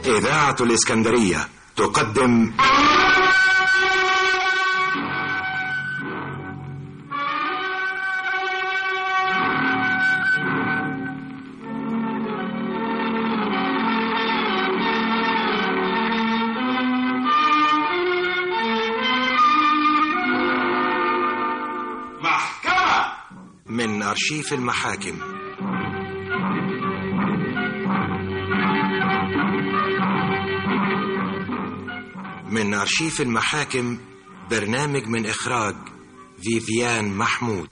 إذاعة الإسكندرية تقدم محكمة من أرشيف المحاكم من أرشيف المحاكم برنامج من إخراج فيفيان محمود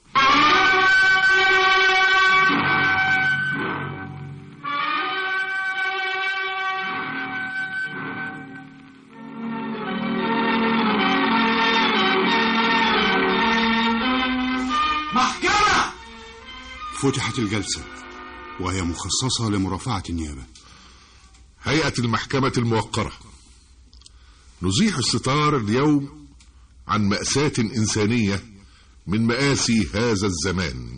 محكمة فتحت الجلسة وهي مخصصة لمرافعة النيابة هيئة المحكمة الموقرة نزيح الستار اليوم عن مأساة إنسانية من مآسي هذا الزمان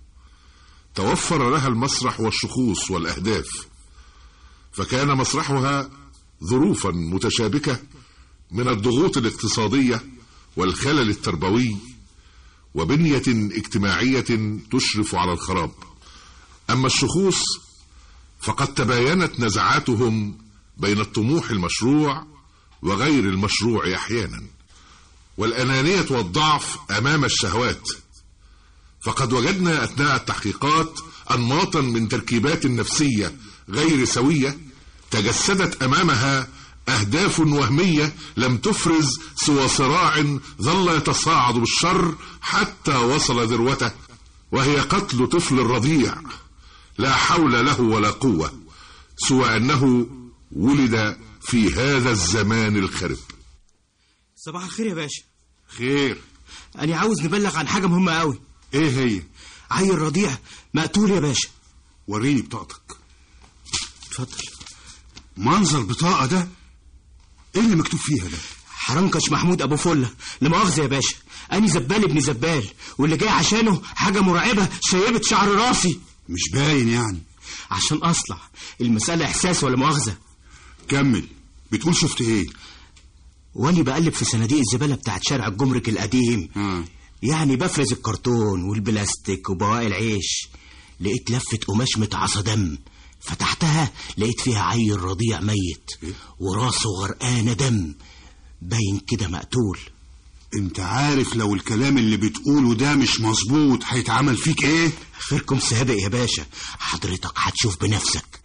توفر لها المسرح والشخوص والأهداف فكان مسرحها ظروفا متشابكة من الضغوط الاقتصادية والخلل التربوي وبنية اجتماعية تشرف على الخراب أما الشخوص فقد تباينت نزعاتهم بين الطموح المشروع وغير المشروع احيانا والانانيه والضعف امام الشهوات فقد وجدنا اثناء التحقيقات انماطا من تركيبات نفسيه غير سويه تجسدت امامها اهداف وهميه لم تفرز سوى صراع ظل يتصاعد بالشر حتى وصل ذروته وهي قتل طفل رضيع لا حول له ولا قوه سوى انه ولد في هذا الزمان الخرب صباح الخير يا باشا خير أنا عاوز نبلغ عن حاجة مهمة قوي ايه هي عيل رضيع مقتول يا باشا وريني بطاقتك اتفضل منظر بطاقة ده ايه اللي مكتوب فيها ده حرنكش محمود أبو فلة لا مؤاخذة يا باشا أني زبال ابن زبال واللي جاي عشانه حاجة مرعبة شيبت شعر راسي مش باين يعني عشان أصلع المسألة إحساس ولا مؤاخذة كمل بتقول شفت ايه وأني بقلب في صناديق الزبالة بتاعت شارع الجمرك القديم ها يعني بفرز الكرتون والبلاستيك وبواقي العيش لقيت لفة قماش متعصى دم فتحتها لقيت فيها عيل رضيع ميت وراسه غرقانة دم باين كده مقتول انت عارف لو الكلام اللي بتقوله ده مش مظبوط هيتعمل فيك ايه خيركم سابق يا باشا حضرتك هتشوف بنفسك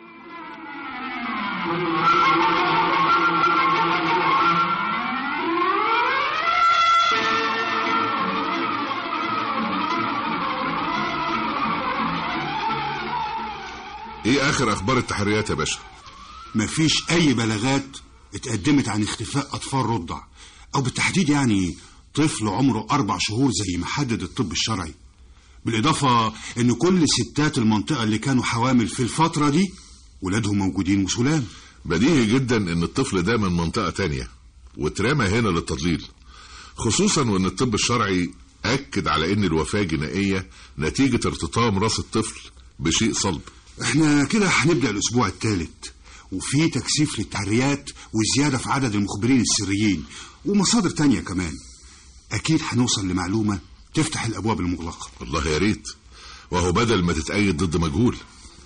ايه اخر اخبار التحريات يا باشا مفيش اي بلاغات اتقدمت عن اختفاء اطفال رضع او بالتحديد يعني طفل عمره اربع شهور زي ما حدد الطب الشرعي بالاضافه ان كل ستات المنطقه اللي كانوا حوامل في الفتره دي ولادهم موجودين وسلام بديهي جدا ان الطفل ده من منطقة تانية واترمى هنا للتضليل خصوصا وان الطب الشرعي اكد على ان الوفاة جنائية نتيجة ارتطام راس الطفل بشيء صلب احنا كده هنبدا الاسبوع الثالث وفي تكثيف للتحريات وزياده في عدد المخبرين السريين ومصادر تانية كمان اكيد هنوصل لمعلومه تفتح الابواب المغلقه والله يا ريت وهو بدل ما تتأيد ضد مجهول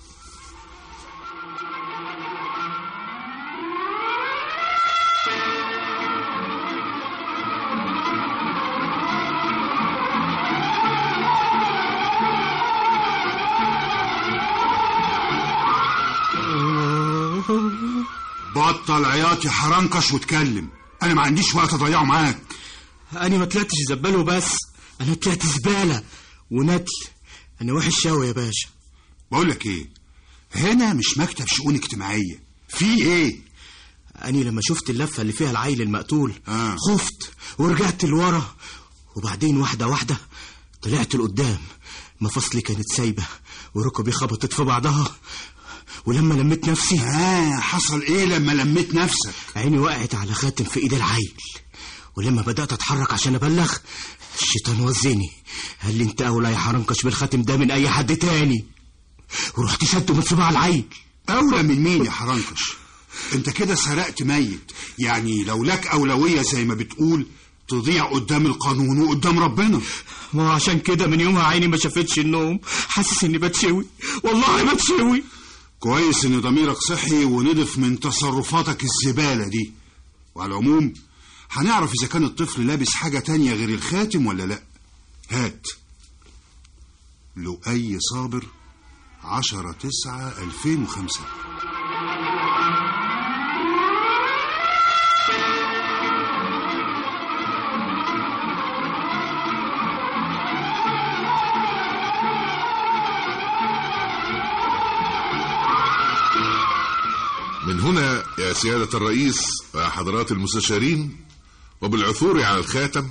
بطل عياط يا حرنكش واتكلم انا ما عنديش وقت اضيعه معاك أنا ما طلعتش زبال وبس أنا طلعت زبالة ونتل أنا وحش أوي يا باشا بقول لك ايه هنا مش مكتب شؤون اجتماعيه في ايه أنا لما شفت اللفة اللي فيها العيل المقتول آه. خفت ورجعت لورا وبعدين واحدة واحدة طلعت لقدام مفاصلي كانت سايبة وركبي خبطت في بعضها ولما لميت نفسي اه حصل ايه لما لميت نفسك عيني وقعت على خاتم في ايد العيل ولما بدأت اتحرك عشان ابلغ الشيطان وزني قال لي انت اولى يا حرنكش بالخاتم ده من اي حد تاني ورحت شدته من صباع العيل اولى من مين يا حرنكش انت كده سرقت ميت يعني لو لك اولويه زي ما بتقول تضيع قدام القانون وقدام ربنا ما هو عشان كده من يومها عيني ما شافتش النوم حاسس اني بتشوي والله بتشوي كويس ان ضميرك صحي ونضف من تصرفاتك الزباله دي وعلى العموم هنعرف اذا كان الطفل لابس حاجه تانية غير الخاتم ولا لا هات لؤي صابر عشرة تسعة ألفين وخمسة من هنا يا سيادة الرئيس ويا حضرات المستشارين وبالعثور على الخاتم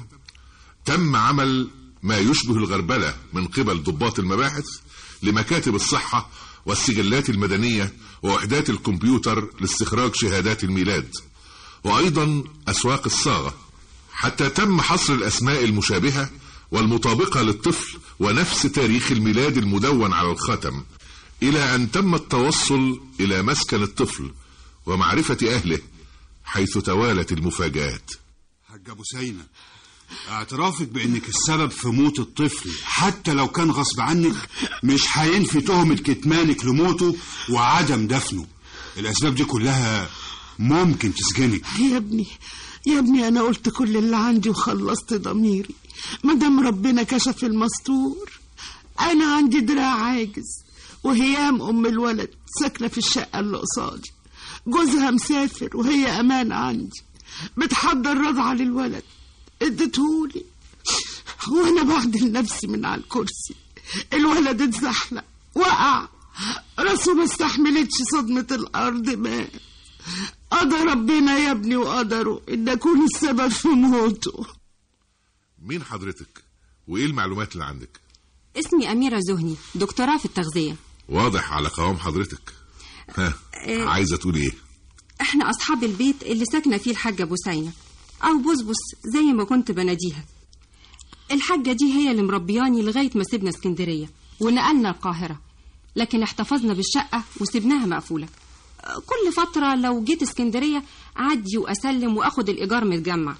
تم عمل ما يشبه الغربلة من قبل ضباط المباحث لمكاتب الصحة والسجلات المدنية ووحدات الكمبيوتر لاستخراج شهادات الميلاد وأيضا أسواق الصاغة حتى تم حصر الأسماء المشابهة والمطابقة للطفل ونفس تاريخ الميلاد المدون على الخاتم إلى أن تم التوصل إلى مسكن الطفل ومعرفة أهله حيث توالت المفاجآت حاج أبو سينا اعترافك بأنك السبب في موت الطفل حتى لو كان غصب عنك مش هينفي تهمة كتمانك لموته وعدم دفنه الأسباب دي كلها ممكن تسجنك يا ابني يا ابني انا قلت كل اللي عندي وخلصت ضميري ما دام ربنا كشف المستور انا عندي دراع عاجز وهيام ام الولد ساكنه في الشقه اللي قصادي جوزها مسافر وهي امانه عندي بتحضر رضعه للولد اديتهولي وانا بعدل نفسي من على الكرسي الولد اتزحلق وقع راسه ما استحملتش صدمه الارض مات قدر ربنا يا ابني وقدره ان اكون السبب في موته مين حضرتك وإيه المعلومات اللي عندك اسمي أميرة زهني دكتوراه في التغذية واضح على قوام حضرتك ها إيه. عايزة تقولي إيه احنا أصحاب البيت اللي ساكنة فيه الحاجة بوسينة أو بسبس زي ما كنت بناديها الحاجة دي هي اللي مربياني لغاية ما سيبنا اسكندرية ونقلنا القاهرة لكن احتفظنا بالشقة وسبناها مقفولة كل فترة لو جيت اسكندرية أعدي وأسلم وأخد الإيجار متجمع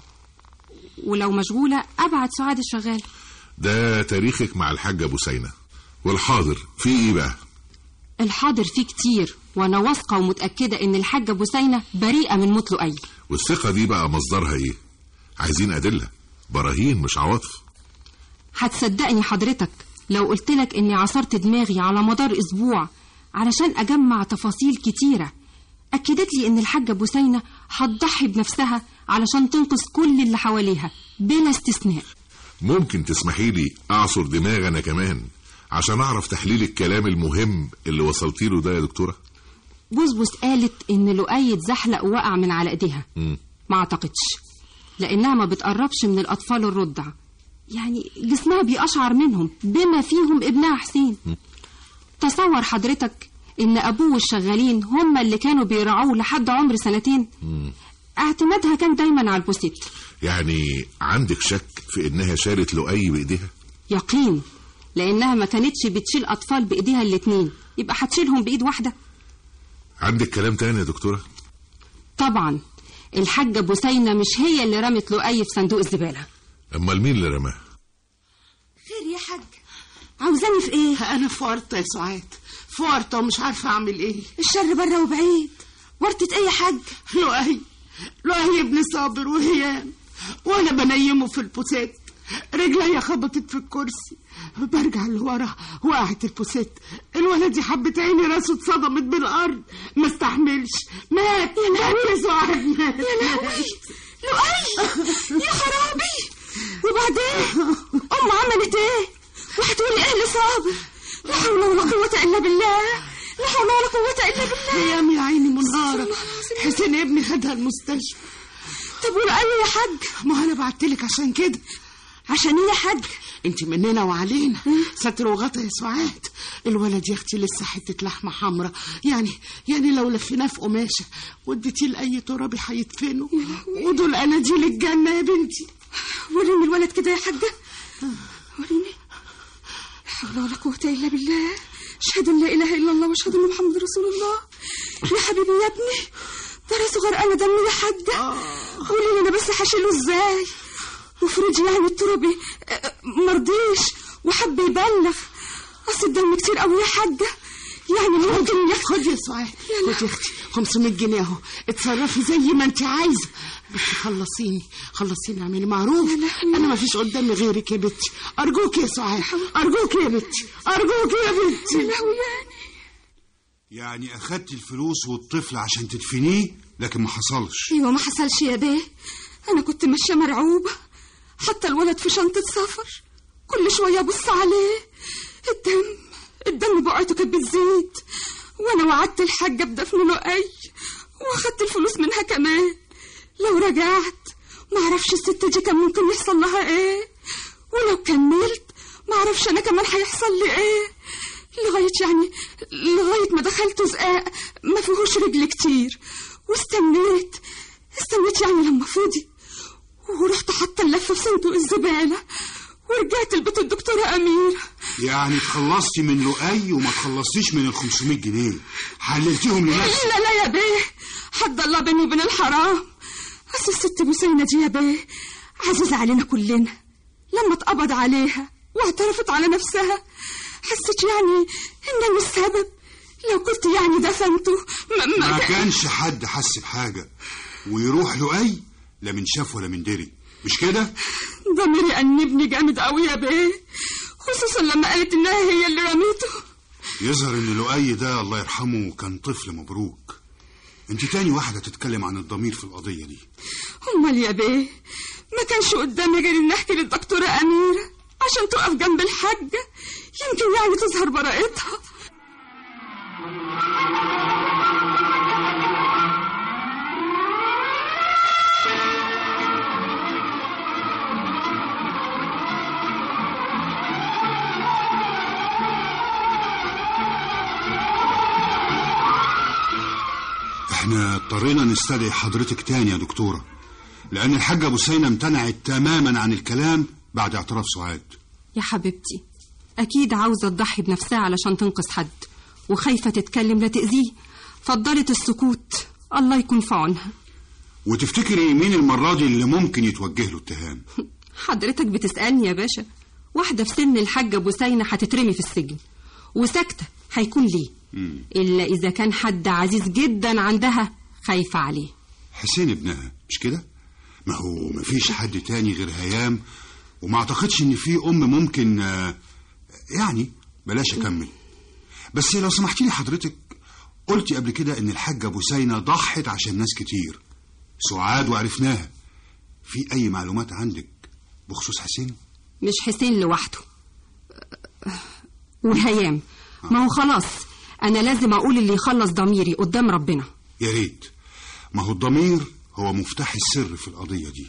ولو مشغولة أبعت سعاد الشغال ده تاريخك مع الحاجة بوسينة والحاضر في إيه بقى الحاضر فيه كتير وأنا واثقة ومتأكدة إن الحاجة بوسينة بريئة من موت لؤي والثقة دي بقى مصدرها إيه عايزين أدلة براهين مش عواطف هتصدقني حضرتك لو قلتلك إني عصرت دماغي على مدار أسبوع علشان أجمع تفاصيل كتيرة أكدت لي إن الحاجة بوسينة هتضحي بنفسها علشان تنقذ كل اللي حواليها بلا استثناء ممكن تسمحي لي أعصر دماغي أنا كمان عشان أعرف تحليل الكلام المهم اللي وصلتي له ده يا دكتورة بسبس قالت إن لؤي اتزحلق ووقع من على إيديها مم. ما أعتقدش لأنها ما بتقربش من الأطفال الرضع يعني جسمها بيقشعر منهم بما فيهم ابنها حسين تصور حضرتك إن أبوه والشغالين هم اللي كانوا بيرعوه لحد عمر سنتين اعتمادها كان دايما على البوسيت يعني عندك شك في إنها شالت لؤي بإيديها يقين لأنها ما كانتش بتشيل أطفال بإيديها الاتنين يبقى هتشيلهم بإيد واحدة عندك كلام تاني يا دكتورة طبعا الحاجة بوسينة مش هي اللي رمت لؤي في صندوق الزبالة أمال مين اللي رماه خير يا حاج عاوزاني في ايه انا في ورطه يا سعاد في ورطه ومش عارفه اعمل ايه الشر بره وبعيد ورطة ايه يا حاج لؤي لؤي ابن صابر وهيام وانا بنيمه في البوسيت رجلي خبطت في الكرسي برجع لورا وقعت البوسيت الولد يا حبة عيني راسه اتصدمت بالارض ما استحملش مات مات يا سعاد مات يا لهوي لؤي يا خرابي وبعدين ام عملت ايه وهتقولي ايه لصابر لا حول ولا قوة الا بالله لا حول ولا قوة الا بالله هيام يا عيني منهارة حسين ابني خدها المستشفى طب ولؤي يا حاج ما انا بعتلك عشان كده عشان ايه يا حاج انت مننا وعلينا ستر وغطا يا سعاد الولد يا اختي لسه حته لحمه حمراء يعني يعني لو لفيناه في قماشه واديتيه لاي ترابي هيدفنه ودول اناديل الجنه يا بنتي وريني الولد كده يا حاجة وريني لا حول ولا قوة إلا بالله أشهد أن لا إله إلا الله وأشهد أن محمد رسول الله يا حبيبي يا ابني انا دمي يا حاجه قولي لي انا بس هشيله ازاي وفرجي يعني التربي آه، مرضيش وحب يبلغ اصل الدم كتير قوي يا حاجه يعني ممكن ياخد خد يا سعاد خد يا اختي 500 جنيه اهو اتصرفي زي ما انت عايزه بس خلصيني خلصيني اعملي معروف انا ما فيش قدامي غيرك يا بنتي ارجوك يا سعاد ارجوك يا بنتي ارجوك يا بنتي يعني اخدت الفلوس والطفل عشان تدفنيه لكن ما حصلش ايوه ما حصلش يا بيه انا كنت ماشيه مرعوبه حتى الولد في شنطه سفر كل شويه ابص عليه الدم الدم بقعته كانت بتزيد وانا وعدت الحاجه بدفن لؤي واخدت الفلوس منها كمان لو رجعت ما اعرفش الست دي كان ممكن يحصل لها ايه ولو كملت ما اعرفش انا كمان هيحصل لي ايه لغايه يعني لغايه ما دخلت زقاق ما فيهوش رجل كتير واستنيت استنيت يعني لما فضي ورحت حاطه اللفه في صندوق الزباله ورجعت لبيت الدكتوره اميره يعني اتخلصتي من لؤي وما تخلصتيش من ال 500 جنيه حللتيهم لنفسك لا لا يا بيه حد الله بيني وبين الحرام اصل الست بوسينة دي يا بيه عزيزة علينا كلنا لما اتقبض عليها واعترفت على نفسها حسيت يعني ان انا السبب لو كنت يعني دفنته ما, ما, ما كان- كانش حد حس بحاجة ويروح لؤي لا من شاف ولا من دري مش كده؟ ضميري أنبني جامد قوي يا بيه خصوصا لما قالت انها هي اللي رميته يظهر ان لؤي ده الله يرحمه كان طفل مبروك انت تاني واحدة تتكلم عن الضمير في القضية دي امال يا بيه ما كانش قدامي غير ان احكي للدكتوره اميره عشان تقف جنب الحاجه يمكن يعني تظهر براءتها احنا اضطرينا نستدعي حضرتك تاني يا دكتورة لأن الحاجة بوسينة امتنعت تماما عن الكلام بعد اعتراف سعاد يا حبيبتي أكيد عاوزة تضحي بنفسها علشان تنقذ حد وخايفة تتكلم لا تأذيه فضلت السكوت الله يكون في عونها وتفتكري مين المرة دي اللي ممكن يتوجه له اتهام حضرتك بتسألني يا باشا واحدة في سن الحاجة بوسينة هتترمي في السجن وساكتة هيكون ليه إلا إذا كان حد عزيز جدا عندها خايفة عليه حسين ابنها مش كده ما هو مفيش حد تاني غير هيام وما اعتقدش ان في ام ممكن آه، يعني بلاش اكمل بس لو سمحتي لي حضرتك قلتي قبل كده ان الحاجه بوسينه ضحت عشان ناس كتير سعاد وعرفناها في اي معلومات عندك بخصوص حسين مش حسين لوحده وهيام ما هو خلاص أنا لازم أقول اللي يخلص ضميري قدام ربنا يا ريت ما هو الضمير هو مفتاح السر في القضيه دي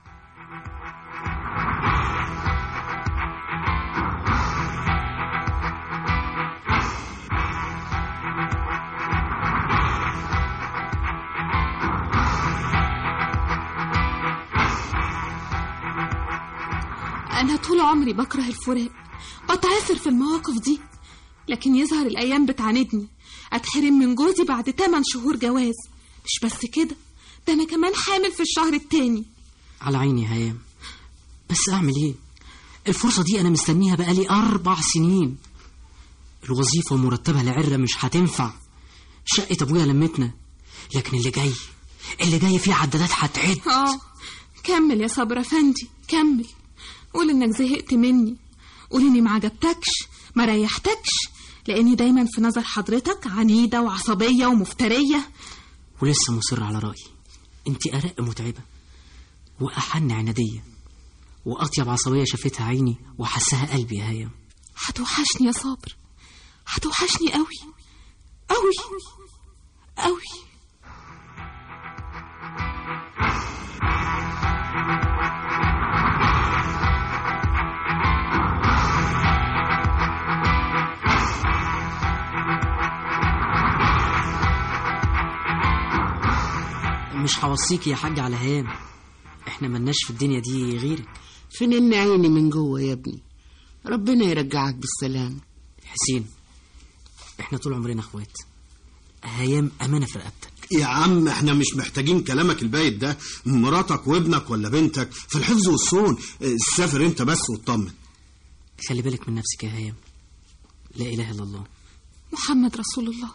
أنا طول عمري بكره الفراق بتعافر في المواقف دي لكن يظهر الأيام بتعاندني أتحرم من جوزي بعد 8 شهور جواز مش بس كده ده أنا كمان حامل في الشهر التاني على عيني يا هيام بس اعمل ايه الفرصة دي انا مستنيها بقالي اربع سنين الوظيفة ومرتبها العرة مش هتنفع شقة ابويا لمتنا لكن اللي جاي اللي جاي فيه عدادات هتعد آه كمل يا صبر أفندي كمل قول إنك زهقت مني قول إني ما عجبتكش ما ريحتكش لأني دايما في نظر حضرتك عنيدة وعصبية ومفترية ولسه مصر على رأيي انت ارق متعبة واحن عنادية واطيب عصبية شافتها عيني وحسها قلبي يا هيام هتوحشني يا صابر هتوحشني قوي قوي قوي مش هوصيكي يا حاج على هيام احنا ملناش في الدنيا دي غيرك فنن عيني من جوه يا ابني ربنا يرجعك بالسلام حسين احنا طول عمرنا اخوات هيام امانه في رقبتك يا عم احنا مش محتاجين كلامك البايت ده مراتك وابنك ولا بنتك في الحفظ والصون اه، سافر انت بس واطمن خلي بالك من نفسك يا هيام لا إله إلا الله محمد رسول الله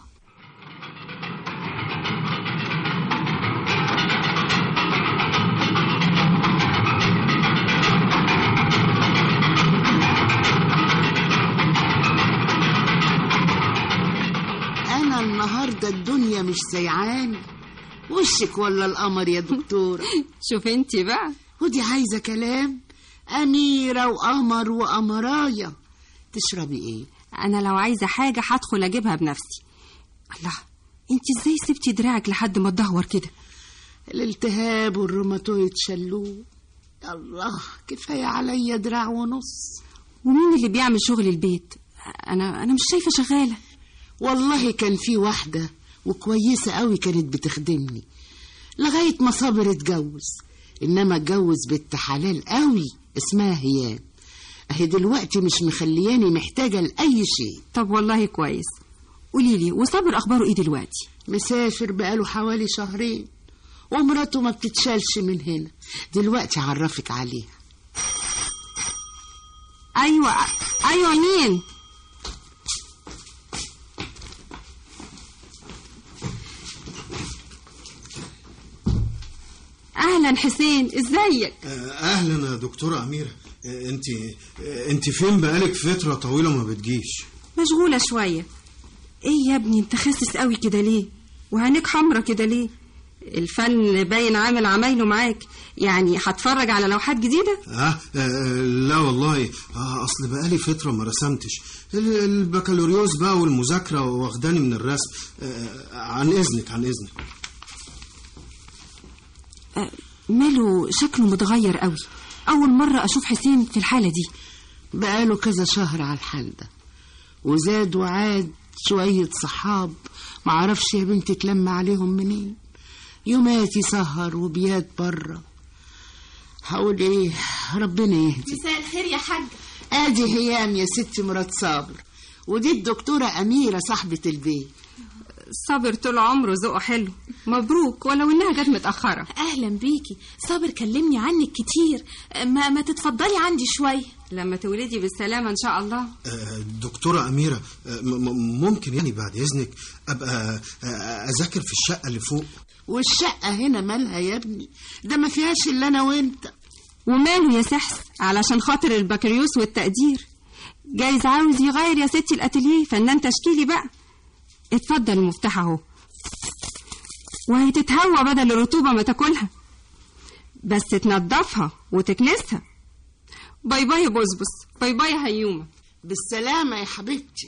انا النهارده الدنيا مش سيعاني وشك ولا القمر يا دكتوره شوف انت بقى ودي عايزه كلام اميره وقمر وقمرايه تشربي ايه انا لو عايزه حاجه هدخل اجيبها بنفسي الله انت ازاي سبتي دراعك لحد ما تدهور كده الالتهاب والروماتويد شلوه الله كفايه عليا دراع ونص ومين اللي بيعمل شغل البيت انا انا مش شايفه شغاله والله كان في واحده وكويسه قوي كانت بتخدمني لغايه ما صابر اتجوز انما اتجوز بنت حلال قوي اسمها هيام اهي دلوقتي مش مخلياني محتاجه لاي شيء طب والله كويس قولي لي وصابر اخباره ايه دلوقتي مسافر بقاله حوالي شهرين ومراته ما بتتشالش من هنا دلوقتي عرفك عليها ايوه ايوه مين اهلا حسين ازيك اه، اهلا يا دكتوره اميره اه، انت اه، انت فين بقالك فتره طويله ما بتجيش مشغوله شويه ايه يا ابني انت خاسس قوي كده ليه وعينيك حمرا كده ليه الفن باين عامل عمايله معاك يعني هتفرج على لوحات جديده اه اه، لا والله اه اصل بقالي فتره ما رسمتش ال- البكالوريوس بقى والمذاكره واخداني من الرسم اه، عن اذنك عن اذنك آه، ماله شكله متغير قوي اول مره اشوف حسين في الحاله دي بقاله كذا شهر على الحال ده وزاد وعاد شوية صحاب معرفش يا بنتي تلم عليهم منين يومات يسهر وبيات بره هقول ايه ربنا يهدي مساء الخير يا حاج ادي هيام يا ست مرات صابر ودي الدكتورة أميرة صاحبة البيت صابر طول عمره ذوقه حلو مبروك ولو انها جت متاخره اهلا بيكي صابر كلمني عنك كتير ما ما تتفضلي عندي شويه لما تولدي بالسلامه ان شاء الله اه، دكتوره اميره اه، م- م- ممكن يعني بعد اذنك ابقى اه، اذاكر في الشقه اللي فوق والشقة هنا مالها يا ابني ده ما فيهاش إلا أنا وأنت وماله يا سحس علشان خاطر البكالوريوس والتقدير جايز عاوز يغير يا ستي الاتيليه فنان تشكيلي بقى اتفضل المفتاح اهو وهي تتهوى بدل الرطوبه ما تاكلها بس تنضفها وتكنسها باي باي يا بسبس باي باي يا هيومه بالسلامة يا حبيبتي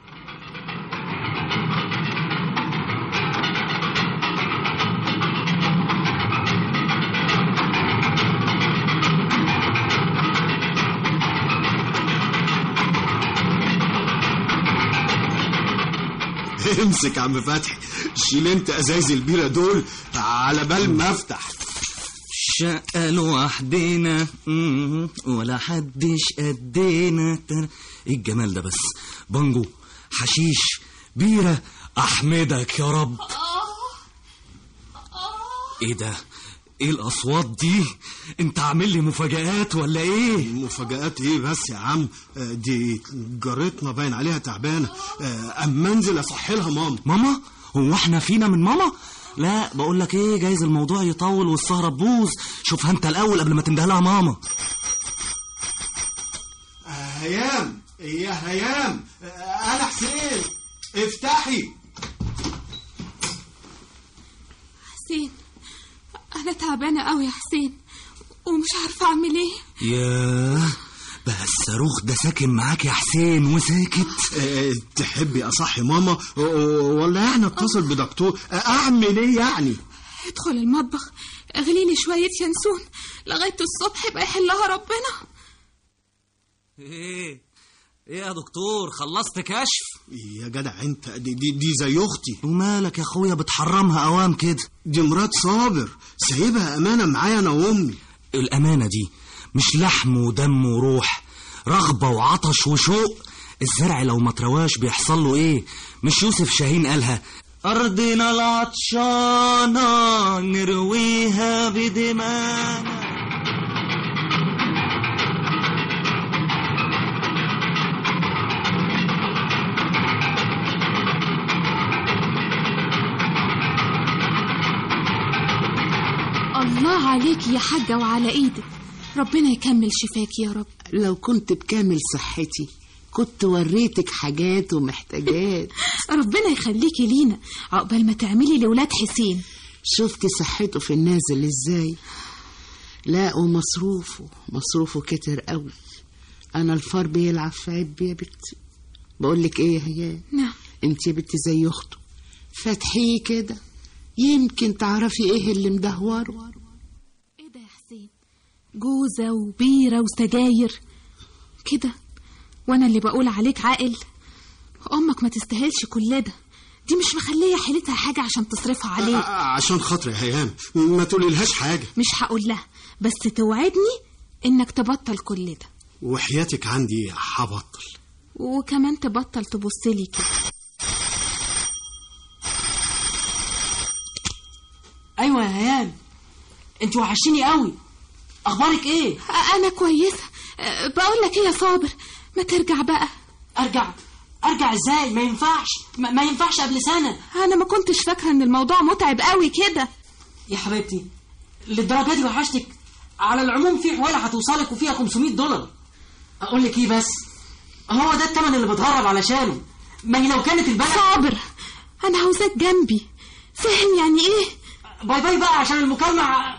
امسك يا عم فتحي شيل انت ازايز البيره دول على بال ما افتح شقة لوحدنا مم، ولا حدش قدنا تر- ايه الجمال ده بس بانجو حشيش بيرة احمدك يا رب ايه ده ايه الاصوات دي انت عامل لي مفاجآت ولا ايه مفاجآت ايه بس يا عم آه، دي جارتنا باين عليها تعبانه آه، اما انزل اصحي لها ماما ماما هو احنا فينا من ماما لا بقول لك ايه جايز الموضوع يطول والسهره تبوظ شوفها انت الاول قبل ما تنده لها ماما آه، هيام يا هيام آه، انا حسين افتحي حسين انا تعبانه قوي يا حسين ومش عارفه اعمل ايه ياه بقى الصاروخ ده ساكن معاك يا حسين وساكت آه، تحبي اصحي ماما و- و- ولا يعني اتصل بدكتور آه، اعمل ايه يعني ادخل المطبخ اغلي لي شويه ينسون لغايه الصبح يبقى يحلها ربنا ايه ايه يا دكتور خلصت كشف يا جدع انت دي, دي, دي زي اختي ومالك يا اخويا بتحرمها اوام كده دي مرات صابر سايبها امانه معايا انا وامي الامانه دي مش لحم ودم وروح رغبه وعطش وشوق الزرع لو ما ترواش بيحصل له ايه مش يوسف شاهين قالها أرضنا العطشانة نرويها بدمانا الله عليك يا حاجة وعلى ايدك ربنا يكمل شفاك يا رب لو كنت بكامل صحتي كنت وريتك حاجات ومحتاجات ربنا يخليكي لينا عقبال ما تعملي لولاد حسين شفتي صحته في النازل ازاي لا ومصروفه مصروفه كتر قوي انا الفار بيلعب في عب يا بنتي بقول لك ايه يا هيام نعم انت يا بنتي زي اخته فتحيه كده يمكن تعرفي ايه اللي مدهوره ايه ده يا حسين جوزة وبيرة وسجاير كده وانا اللي بقول عليك عاقل امك ما تستاهلش كل ده دي مش مخليه حيلتها حاجه عشان تصرفها عليك آه، عشان خاطري يا هيام ما تقوليلهاش حاجة مش هقول لها بس توعدني انك تبطل كل ده وحياتك عندي هبطل وكمان تبطل تبصلي كده ايوه يا هيام انت وحشتيني قوي اخبارك ايه انا كويسه أه، بقول لك ايه يا صابر ما ترجع بقى ارجع ارجع ازاي ما ينفعش ما, ما ينفعش قبل سنه انا ما كنتش فاكره ان الموضوع متعب قوي كده يا حبيبتي للدرجه دي وحشتك على العموم في حواله هتوصلك وفيها 500 دولار اقول لك ايه بس هو ده الثمن اللي بتهرب علشانه ما هي لو كانت البلد صابر انا عاوزاك جنبي فاهم يعني ايه باي باي بقى عشان المكالمه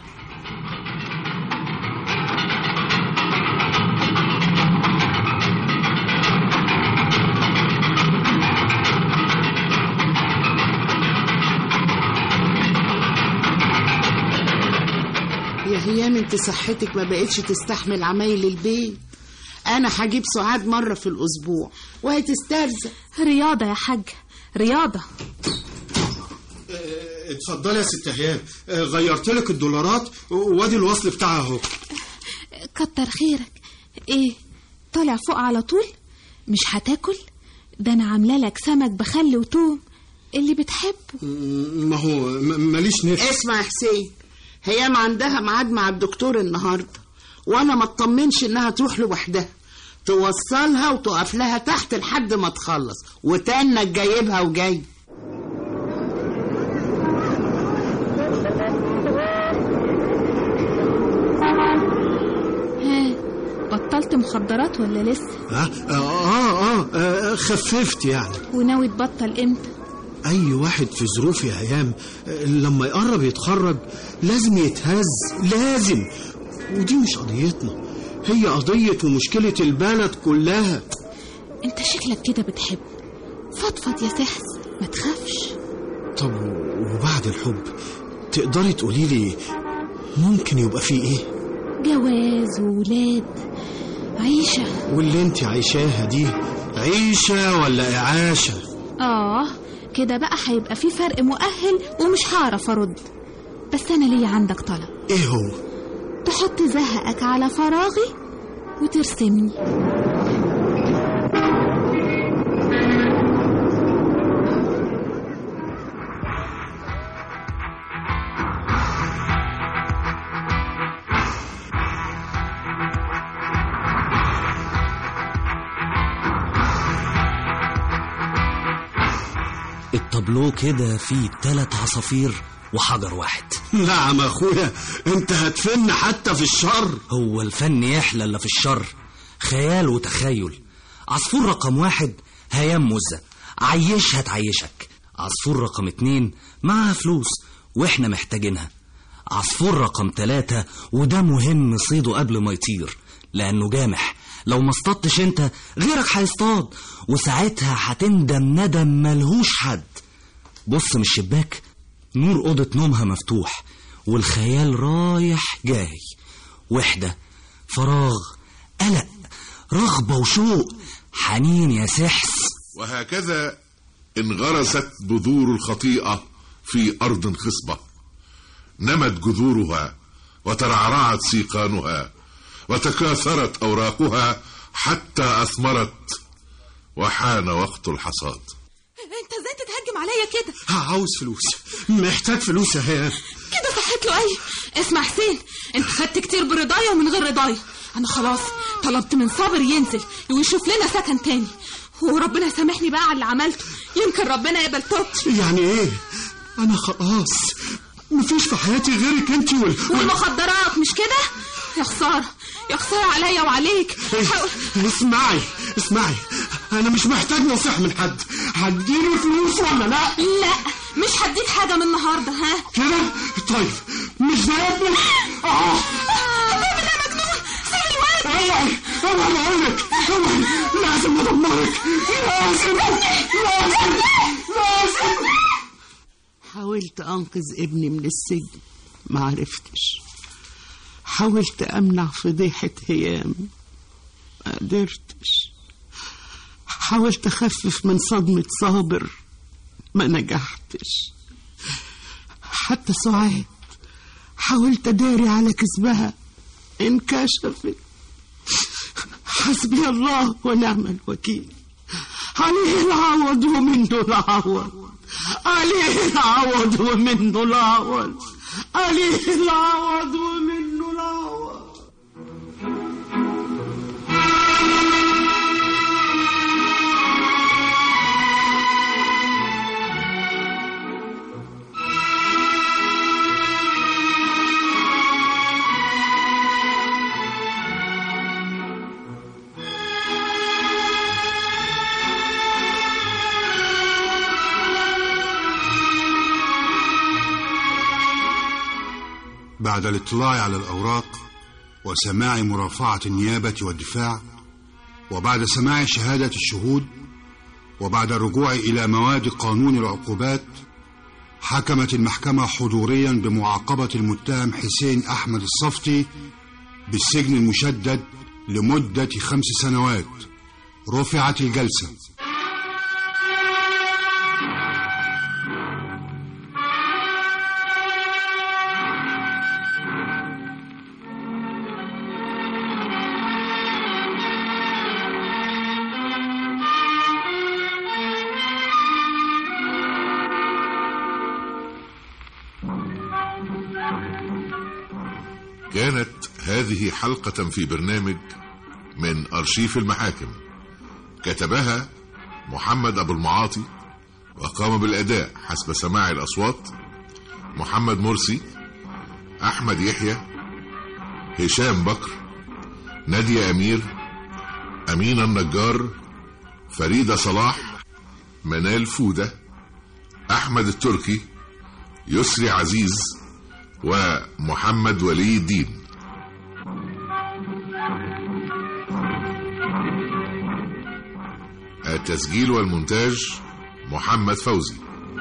يا هيام انت صحتك ما بقتش تستحمل عمايل البيت انا هجيب سعاد مره في الاسبوع وهي تسترزق رياضه يا حاج رياضه اتفضلي يا ست هيام آه، غيرت لك الدولارات وادي الوصل بتاعها اهو كتر خيرك ايه طالع فوق على طول مش هتاكل ده انا عامله لك سمك بخل وتوم اللي بتحبه م- ما هو م- ماليش نفس اسمع يا حسين هيام عندها ميعاد مع الدكتور النهارده وانا ما اطمنش انها تروح لوحدها توصلها وتقف لها تحت لحد ما تخلص وتنك جايبها وجاي ها بطلت مخدرات ولا لسه ها؟ آه, آه, آه, آه خففت يعني وناوي تبطل امتى أي واحد في ظروف يا أيام آه، لما يقرب يتخرج لازم يتهز لازم ودي مش قضيتنا هي قضية ومشكلة البلد كلها انت شكلك كده بتحب فضفض يا سحس ما تخافش طب وبعد الحب تقدري تقولي لي ممكن يبقى فيه ايه جواز وولاد عيشة واللي انت عايشاها دي عيشة ولا إعاشة اه كده بقى هيبقى في فرق مؤهل ومش هعرف ارد بس انا ليا عندك طلب ايه هو تحط زهقك على فراغي وترسمني الطابلو كده فيه تلات عصافير وحجر واحد نعم اخويا انت هتفن حتى في الشر هو الفن يحلى الا في الشر خيال وتخيل عصفور رقم واحد هيام مزة عيشها تعيشك عصفور رقم اتنين معاها فلوس واحنا محتاجينها عصفور رقم تلاتة وده مهم نصيده قبل ما يطير لانه جامح لو ما اصطدتش انت غيرك هيصطاد وساعتها هتندم ندم ملهوش حد بص من الشباك نور أوضة نومها مفتوح والخيال رايح جاي وحدة فراغ قلق رغبة وشوق حنين يا سحس وهكذا انغرست بذور الخطيئة في أرض خصبة نمت جذورها وترعرعت سيقانها وتكاثرت أوراقها حتى أثمرت وحان وقت الحصاد انت ازاي تتهجم تحكم عليا كده عاوز فلوس محتاج فلوس يا هيام كده صحت له اي اسمع حسين انت خدت كتير برضايا ومن غير رضايا انا خلاص طلبت من صابر ينزل ويشوف لنا سكن تاني وربنا يسامحني بقى على اللي عملته يمكن ربنا يقبل توبتي يعني ايه انا خلاص مفيش في حياتي غيرك انت وال... وال... والمخدرات مش كده يا خساره يا خساره عليا وعليك حاول- اسمعي اسمعي انا مش محتاج نصيحة من حد هتديني فلوس ولا لا لا مش هديك حاجه من النهارده ها كده طيب مش زي ابني اه اوعي اوعي بقول لك اوعي لازم ادمرك لازم لازم لازم حاولت أنقذ ابني من السجن ما عرفتش حاولت أمنع فضيحة هيام ما قدرتش حاولت أخفف من صدمة صابر ما نجحتش حتى سعاد حاولت أداري على كذبها انكشفت حسبي الله ونعم الوكيل عليه العوض ومنه العوض عليه العوض ومنه العوض عليه العوض ومنه العوض بعد الاطلاع على الأوراق وسماع مرافعة النيابة والدفاع وبعد سماع شهادة الشهود وبعد الرجوع إلى مواد قانون العقوبات حكمت المحكمة حضوريا بمعاقبة المتهم حسين أحمد الصفتي بالسجن المشدد لمدة خمس سنوات رفعت الجلسة كانت هذه حلقة في برنامج من أرشيف المحاكم كتبها محمد أبو المعاطي وقام بالأداء حسب سماع الأصوات محمد مرسي أحمد يحيى هشام بكر نادية أمير أمينة النجار فريدة صلاح منال فودة أحمد التركي يسري عزيز ومحمد ولي الدين التسجيل والمونتاج محمد فوزي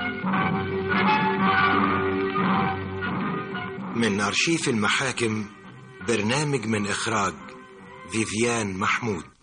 من أرشيف المحاكم برنامج من إخراج فيفيان محمود